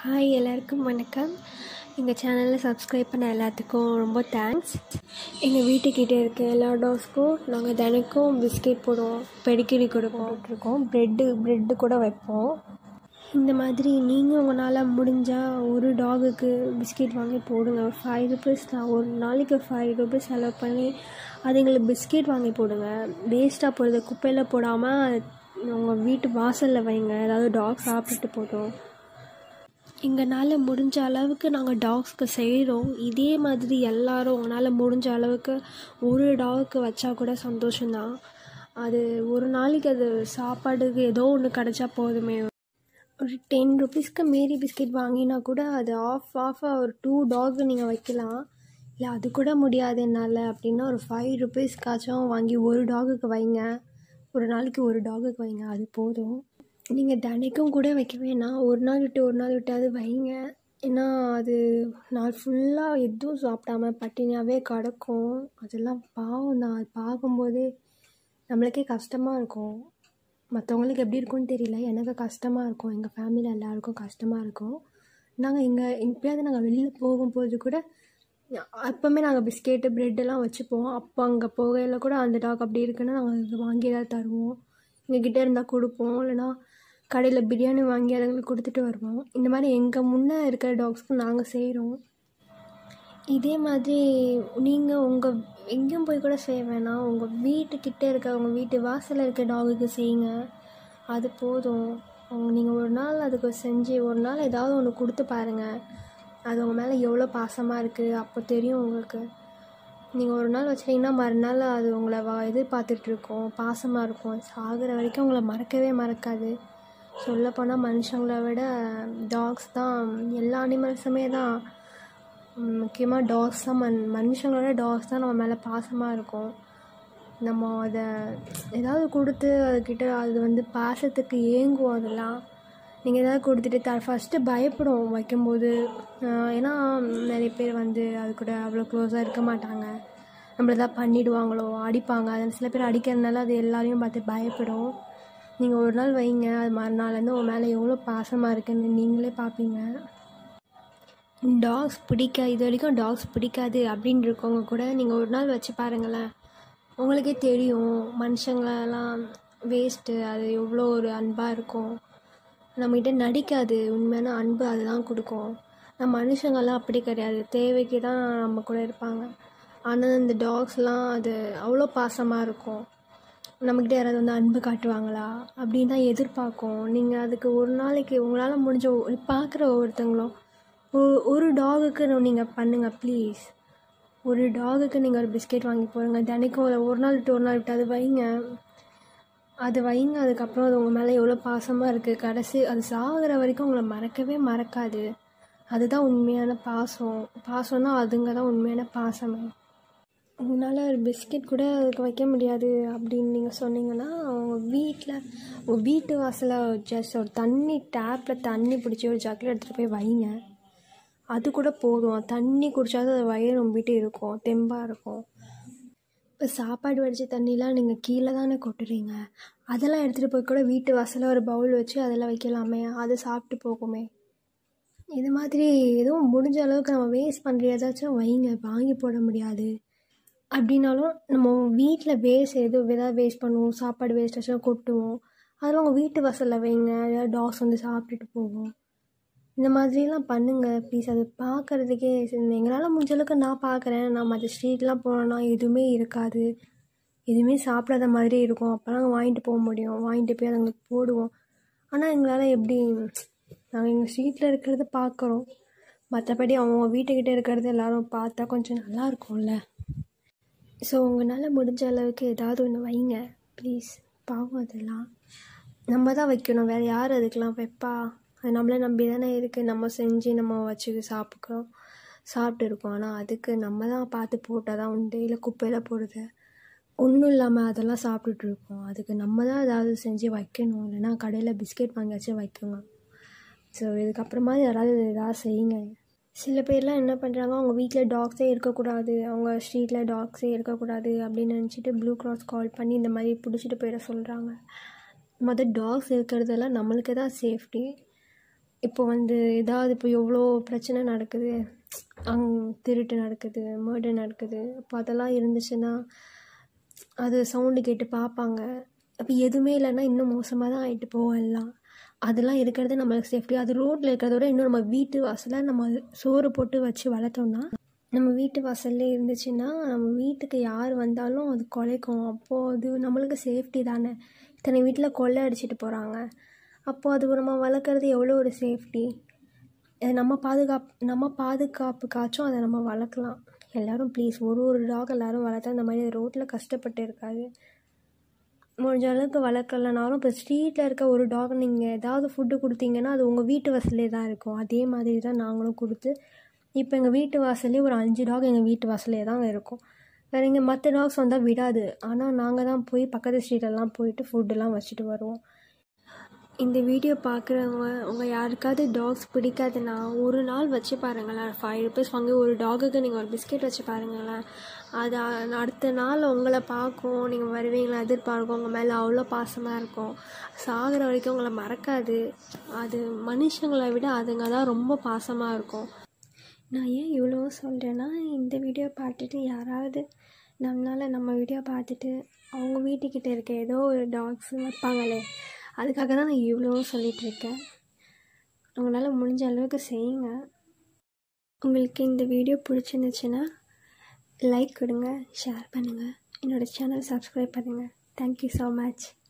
hi எல்லாருக்கும் வணக்கம் எங்கள் சேனலில் சப்ஸ்கிரைப் பண்ண எல்லாத்துக்கும் ரொம்ப தேங்க்ஸ் எங்கள் வீட்டுக்கிட்டே இருக்க எல்லா டாக்ஸ்க்கும் நாங்கள் தினைக்கும் பிஸ்கெட் போடுவோம் பெடிக்கிரி கொடுப்போம் இருக்கோம் ப்ரெட்டு ப்ரெட்டு கூட வைப்போம் இந்த மாதிரி நீங்கள் உங்களால் முடிஞ்சால் ஒரு டாகுக்கு பிஸ்கெட் வாங்கி போடுங்க ஒரு ஃபைவ் ருபீஸ் தான் ஒரு நாளைக்கு ஃபைவ் ருபீஸ் செலவு பண்ணி அதுங்களுக்கு பிஸ்கெட் வாங்கி போடுங்க வேஸ்ட்டாக போடுறது குப்பையில் போடாமல் உங்கள் வீட்டு வாசலில் வைங்க ஏதாவது டாக் சாப்பிட்டு போட்டோம் எங்களால் முடிஞ்ச அளவுக்கு நாங்கள் டாக்ஸ்க்கு செய்கிறோம் இதே மாதிரி எல்லாரும் உங்களால் முடிஞ்ச அளவுக்கு ஒரு டாகுக்கு வச்சா கூட சந்தோஷம்தான் அது ஒரு நாளைக்கு அது சாப்பாடுக்கு ஏதோ ஒன்று கிடச்சா போதுமே ஒரு டென் ருபீஸ்க்கு மீறி பிஸ்கெட் வாங்கினா கூட அது ஆஃப் ஆஃபாக ஒரு டூ டாக் நீங்கள் வைக்கலாம் இல்லை அது கூட முடியாது என்னால் அப்படின்னா ஒரு ஃபைவ் ருபீஸ்க்காச்சும் வாங்கி ஒரு டாகுக்கு வைங்க ஒரு நாளைக்கு ஒரு டாகுக்கு வைங்க அது போதும் நீங்கள் தினைக்கும் கூட வைக்க வேணாம் ஒரு நாள் விட்டு ஒரு நாள் விட்டாவது வைங்க ஏன்னா அது நாள் ஃபுல்லாக எதுவும் சாப்பிடாம பட்டினியாகவே கிடக்கும் அதெல்லாம் பாவம் தான் அது பார்க்கும்போதே நம்மளுக்கே கஷ்டமாக இருக்கும் மற்றவங்களுக்கு எப்படி இருக்கும்னு தெரியல எனக்கு கஷ்டமாக இருக்கும் எங்கள் ஃபேமிலியில் எல்லாருக்கும் கஷ்டமாக இருக்கும் நாங்கள் இங்கே எப்பயாவது நாங்கள் வெளியில் போகும்போது கூட அப்போவுமே நாங்கள் பிஸ்கெட்டு ப்ரெட்டெல்லாம் வச்சுப்போம் அப்போ அங்கே போகையில் கூட அந்த டாக் அப்படி இருக்குன்னா நாங்கள் அதை வாங்கி ஏதாவது தருவோம் எங்ககிட்ட இருந்தால் கொடுப்போம் இல்லைனா கடையில் பிரியாணி வாங்கி அதுங்களுக்கு கொடுத்துட்டு வருவோம் இந்த மாதிரி எங்கள் முன்னே இருக்கிற டாக்ஸ்க்கு நாங்கள் செய்கிறோம் இதே மாதிரி நீங்கள் உங்கள் எங்கேயும் போய் கூட செய்ய வேணாம் உங்கள் வீட்டுக்கிட்டே இருக்க உங்கள் வீட்டு வாசலில் இருக்க டாகுக்கு செய்யுங்க அது போதும் அவங்க நீங்கள் ஒரு நாள் அதுக்கு செஞ்சு ஒரு நாள் ஏதாவது ஒன்று கொடுத்து பாருங்கள் அது உங்கள் மேலே எவ்வளோ பாசமாக இருக்குது அப்போ தெரியும் உங்களுக்கு நீங்கள் ஒரு நாள் வச்சிட்டிங்கன்னா மறுநாள் அது உங்களை வ எதிர்பார்த்துட்ருக்கோம் பாசமாக இருக்கும் சாகிற வரைக்கும் உங்களை மறக்கவே மறக்காது சொல்லப்போனால் மனுஷங்களை விட டாக்ஸ் தான் எல்லா அனிமல்ஸுமே தான் முக்கியமாக டாக்ஸ் தான் மன் மனுஷங்களோட டாக்ஸ் தான் நம்ம மேலே பாசமாக இருக்கும் நம்ம அதை ஏதாவது கொடுத்து அதுக்கிட்ட அது வந்து பாசத்துக்கு ஏங்கும் அதெல்லாம் நீங்கள் ஏதாவது கொடுத்துட்டு த ஃபஸ்ட்டு பயப்படும் வைக்கும்போது ஏன்னா நிறைய பேர் வந்து அது கூட அவ்வளோ க்ளோஸாக இருக்க மாட்டாங்க நம்மள ஏதாவது பண்ணிவிடுவாங்களோ அடிப்பாங்க அது சில பேர் அடிக்கிறதுனால அது எல்லாரையும் பார்த்து பயப்படும் நீங்கள் ஒரு நாள் வைங்க அது மறுநாள்லேருந்து உங்கள் மேலே எவ்வளோ பாசமாக இருக்குன்னு நீங்களே பார்ப்பீங்க டாக்ஸ் பிடிக்க இது வரைக்கும் டாக்ஸ் பிடிக்காது அப்படின்னு இருக்கவங்க கூட நீங்கள் ஒரு நாள் வச்சு பாருங்களேன் உங்களுக்கே தெரியும் மனுஷங்களெல்லாம் வேஸ்ட்டு அது எவ்வளோ ஒரு அன்பாக இருக்கும் நம்மகிட்ட நடிக்காது உண்மையான அன்பு அதுதான் கொடுக்கும் நம்ம மனுஷங்கள்லாம் அப்படி கிடையாது தேவைக்கு தான் நம்ம கூட இருப்பாங்க ஆனால் இந்த டாக்ஸ்லாம் அது அவ்வளோ பாசமாக இருக்கும் நம்மக்கிட்ட யாராவது வந்து அன்பு காட்டுவாங்களா அப்படின்னு தான் எதிர்பார்க்கும் நீங்கள் அதுக்கு ஒரு நாளைக்கு உங்களால் முடிஞ்ச பார்க்குற ஒவ்வொருத்தங்களும் ஒரு டாகுக்கு நீங்கள் பண்ணுங்கள் ப்ளீஸ் ஒரு டாகுக்கு நீங்கள் ஒரு பிஸ்கெட் வாங்கி போடுங்க தினைக்கும் ஒரு நாள் விட்டு ஒரு நாள் விட்டு அது வைங்க அது வைங்க அதுக்கப்புறம் அது உங்கள் மேலே எவ்வளோ பாசமாக இருக்குது கடைசி அது சாகிற வரைக்கும் உங்களை மறக்கவே மறக்காது அதுதான் உண்மையான பாசம் பாசம்னா அதுங்க தான் உண்மையான பாசமே உங்களால் ஒரு பிஸ்கெட் கூட அதுக்கு வைக்க முடியாது அப்படின்னு நீங்கள் சொன்னீங்கன்னா உங்கள் வீட்டில் உங்கள் வீட்டு வாசலில் ஜஸ்ட் ஒரு தண்ணி டேப்பில் தண்ணி பிடிச்சி ஒரு ஜக்கில் எடுத்துகிட்டு போய் வைங்க அது கூட போதும் தண்ணி குடித்தாது அது வயிறு ரொம்பிட்டு இருக்கும் தெம்பாக இருக்கும் இப்போ சாப்பாடு வடித்த தண்ணிலாம் நீங்கள் கீழே தானே கொட்டுறீங்க அதெல்லாம் எடுத்துகிட்டு போய் கூட வீட்டு வாசலில் ஒரு பவுல் வச்சு அதில் வைக்கலாமே அதை சாப்பிட்டு போகுமே இது மாதிரி எதுவும் முடிஞ்ச அளவுக்கு நம்ம வேஸ்ட் பண்ணுற ஏதாச்சும் வைங்க வாங்கி போட முடியாது அப்படின்னாலும் நம்ம வீட்டில் வேஸ்ட் எதுவும் ஏதாவது வேஸ்ட் பண்ணுவோம் சாப்பாடு வேஸ்ட்டாச்சும் கொட்டுவோம் அதெல்லாம் உங்கள் வீட்டு வாசலில் வைங்க ஏதாவது டாக்ஸ் வந்து சாப்பிட்டுட்டு போகும் இந்த மாதிரிலாம் பண்ணுங்கள் ப்ளீஸ் அது பார்க்குறதுக்கே எங்களால் முடிஞ்ச அளவுக்கு நான் பார்க்குறேன் நான் மற்ற ஸ்ட்ரீட்லாம் போனோன்னா எதுவுமே இருக்காது எதுவுமே சாப்பிடாத மாதிரி இருக்கும் அப்போலாம் வாங்கிட்டு போக முடியும் வாங்கிட்டு போய் அதுங்களுக்கு போடுவோம் ஆனால் எங்களால் எப்படி நாங்கள் எங்கள் ஸ்ட்ரீட்டில் இருக்கிறத பார்க்குறோம் மற்றபடி அவங்க வீட்டுக்கிட்ட இருக்கிறது எல்லோரும் பார்த்தா கொஞ்சம் நல்லா இருக்கும்ல ஸோ உங்களால் முடிஞ்ச அளவுக்கு ஏதாவது ஒன்று வைங்க ப்ளீஸ் பாவம் அதெல்லாம் நம்ம தான் வைக்கணும் வேறு யார் அதுக்கெலாம் வைப்பா அது நம்மளை நம்பி தானே இருக்குது நம்ம செஞ்சு நம்ம வச்சு சாப்பிட்றோம் சாப்பிட்டு இருக்கோம் ஆனால் அதுக்கு நம்ம தான் பார்த்து போட்டால் தான் உண்டு இல்லை குப்பையில் போடுறது ஒன்றும் இல்லாமல் அதெல்லாம் சாப்பிட்டுட்ருக்கோம் அதுக்கு நம்ம தான் ஏதாவது செஞ்சு வைக்கணும் இல்லைனா கடையில் பிஸ்கெட் வாங்கியாச்சும் வைக்கணும் ஸோ இதுக்கப்புறமா யாராவது ஏதாவது செய்யுங்க சில பேர்லாம் என்ன பண்ணுறாங்க அவங்க வீட்டில் டாக்ஸே இருக்கக்கூடாது அவங்க ஸ்ட்ரீட்டில் டாக்ஸே இருக்கக்கூடாது அப்படின்னு நினச்சிட்டு ப்ளூ கிராஸ் கால் பண்ணி இந்த மாதிரி பிடிச்சிட்டு போயிட சொல்கிறாங்க மொதல் டாக்ஸ் இருக்கிறதெல்லாம் நம்மளுக்கு தான் சேஃப்டி இப்போ வந்து ஏதாவது இப்போ எவ்வளோ பிரச்சனை நடக்குது அங் திருட்டு நடக்குது மர்டர் நடக்குது அப்போ அதெல்லாம் இருந்துச்சுன்னா அது சவுண்டு கேட்டு பார்ப்பாங்க அப்போ எதுவுமே இல்லைன்னா இன்னும் மோசமாக தான் ஆகிட்டு போவோம் எல்லாம் அதெல்லாம் இருக்கிறது நம்மளுக்கு சேஃப்டி அது ரோட்டில் இருக்கிறத விட இன்னும் நம்ம வீட்டு வாசலில் நம்ம சோறு போட்டு வச்சு வளர்த்தோம்னா நம்ம வீட்டு வாசல்லே இருந்துச்சுன்னா நம்ம வீட்டுக்கு யார் வந்தாலும் அது குலைக்கும் அப்போது அது நம்மளுக்கு சேஃப்டி தானே இத்தனை வீட்டில் கொள்ளை அடிச்சிட்டு போகிறாங்க அப்போது அது நம்ம வளர்க்குறது எவ்வளோ ஒரு சேஃப்டி அது நம்ம பாதுகாப் நம்ம பாதுகாப்புக்காச்சும் அதை நம்ம வளர்க்கலாம் எல்லோரும் ப்ளீஸ் ஒரு ஒரு டாக் எல்லோரும் வளர்த்தா இந்த மாதிரி ரோட்டில் கஷ்டப்பட்டு இருக்காது முடிஞ்ச அளவுக்கு வளர்க்கலனாலும் இப்போ ஸ்ட்ரீட்டில் இருக்க ஒரு டாக் நீங்கள் ஏதாவது ஃபுட்டு கொடுத்தீங்கன்னா அது உங்கள் வீட்டு வாசல்லே தான் இருக்கும் அதே மாதிரி தான் நாங்களும் கொடுத்து இப்போ எங்கள் வீட்டு வாசல்லே ஒரு அஞ்சு டாக் எங்கள் வீட்டு வாசல்லே தான் இருக்கும் வேறு இங்கே மற்ற டாக்ஸ் வந்தால் விடாது ஆனால் நாங்கள் தான் போய் பக்கத்து ஸ்ட்ரீட்டெல்லாம் போயிட்டு ஃபுட்டெல்லாம் வச்சுட்டு வருவோம் இந்த வீடியோ பார்க்குறவங்க உங்கள் யாருக்காவது டாக்ஸ் பிடிக்காதுன்னா ஒரு நாள் வச்சு பாருங்களேன் ஃபைவ் ருபீஸ் வாங்கி ஒரு டாகுக்கு நீங்கள் ஒரு பிஸ்கெட் வச்சு பாருங்களேன் அது அ- அடுத்த நாள் உங்களை பார்க்கும் நீங்கள் வருவீங்களா எதிர்பார்க்கும் உங்கள் மேலே அவ்வளோ பாசமாக இருக்கும் சாகிற வரைக்கும் உங்களை மறக்காது அது மனுஷங்களை விட அதுங்க தான் ரொம்ப பாசமாக இருக்கும் நான் ஏன் இவ்வளோ சொல்கிறேன்னா இந்த வீடியோ பார்த்துட்டு யாராவது நம்மளால் நம்ம வீடியோ பார்த்துட்டு அவங்க வீட்டுக்கிட்ட இருக்க ஏதோ ஒரு டாக்ஸ் வைப்பாங்களே அதுக்காக தான் நான் இவ்வளோ சொல்லிகிட்டு இருக்கேன் உங்களால் முடிஞ்ச அளவுக்கு செய்யுங்க உங்களுக்கு இந்த வீடியோ பிடிச்சிருந்துச்சுன்னா லைக் கொடுங்க ஷேர் பண்ணுங்கள் என்னோடய சேனல் சப்ஸ்கிரைப் பண்ணுங்கள் தேங்க்யூ ஸோ மச்